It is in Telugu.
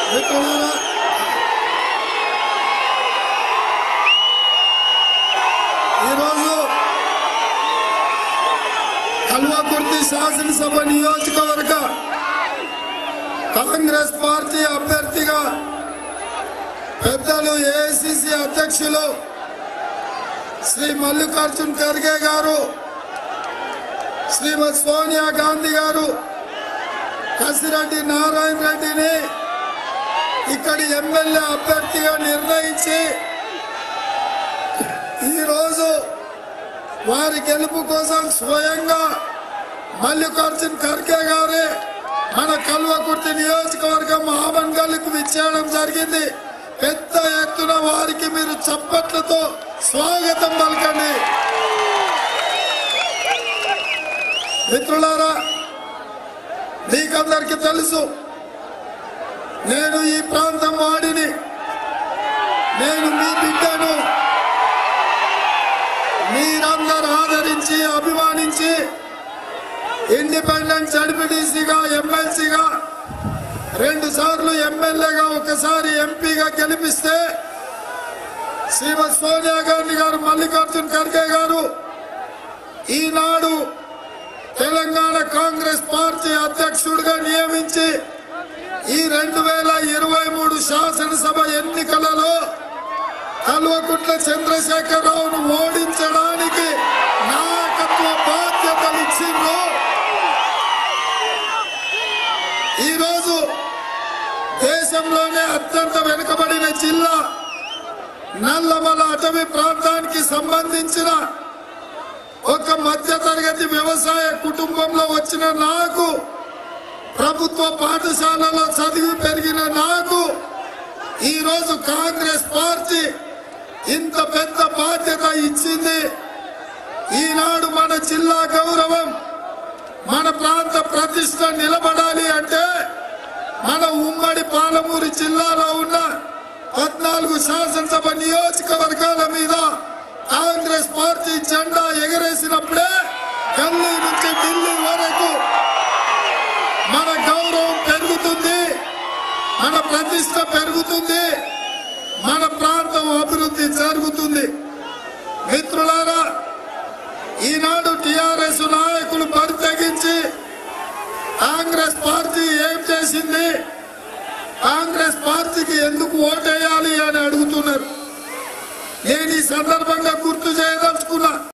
మిత్రులారా ఈరోజు కల్వకుర్తి శాసనసభ నియోజకవర్గ కాంగ్రెస్ పార్టీ అభ్యర్థిగా పెద్దలు ఏఐసిసి అధ్యక్షులు శ్రీ మల్లికార్జున్ ఖర్గే గారు శ్రీమతి సోనియా గాంధీ గారు కసిరెడ్డి నారాయణ రెడ్డిని ఇక్కడి ఎమ్మెల్యే అభ్యర్థిగా నిర్ణయించి ఈరోజు వారి గెలుపు కోసం స్వయంగా మల్లికార్జున్ ఖర్గే గారే మన కల్వకుర్తి నియోజకవర్గం ఆమన్గల్కు విచ్చేయడం జరిగింది పెద్ద ఎత్తున వారికి మీరు చప్పట్లతో స్వాగతం పలకండి మిత్రులారా మీకందరికీ తెలుసు నేను ఈ ప్రాంతం వాడిని నేను మీ బిడ్డను మీరందరూ ఆదరించి అభిమానించి ఇండిపెండెంట్ జడ్పీటీసీగా ఎమ్మెల్సీగా రెండు సార్లు ఎమ్మెల్యేగా ఒకసారి ఎంపీగా గెలిపిస్తే శ్రీమతి సోనియా గాంధీ గారు మల్లికార్జున్ ఖర్గే గారు ఈనాడు తెలంగాణ కాంగ్రెస్ పార్టీ అధ్యక్షుడిగా నియమించి ఈ రెండు వేల ఇరవై మూడు శాసనసభ ఎన్నికలలో కల్వకుంట్ల చంద్రశేఖరరావును ఓడించడానికి నాయకత్వ బాధ్యతలు ఇచ్చిండ్రు ఈరోజు దేశంలోనే అత్యంత వెనుకబడిన జిల్లా నల్లమల అటవీ ప్రాంతానికి సంబంధించిన ఒక మధ్య తరగతి వ్యవసాయ కుటుంబంలో వచ్చిన నాకు ప్రభుత్వ పాఠశాలలో చదివి పెరిగిన నాకు ఈరోజు కాంగ్రెస్ పార్టీ ఇంత పెద్ద బాధ్యత ఇచ్చింది ఈనాడు మన జిల్లా గౌరవం మన ప్రాంత ప్రతిష్ట నిలబడాలి అంటే మన ఉమ్మడి పాలమూరు జిల్లాలో ఉన్న పద్నాలుగు శాసనసభ నియోజకవర్గాల మీద కాంగ్రెస్ పార్టీ జెండా ఎగరేసినప్పుడే ఢిల్లీ నుంచి ఢిల్లీ వరకు మన గౌరవం పెరుగుతుంది మన ప్రతిష్ట పెరుగుతుంది మన ప్రాంతం అభివృద్ధి జరుగుతుంది మిత్రులారా ఈనాడు టిఆర్ఎస్ నాయకులు బరితెగించి కాంగ్రెస్ పార్టీ ఏం చేసింది కాంగ్రెస్ పార్టీకి ఎందుకు ఓటేయాలి అని అడుగుతున్నారు నేను ఈ సందర్భంగా గుర్తు చేయదలుచుకున్నా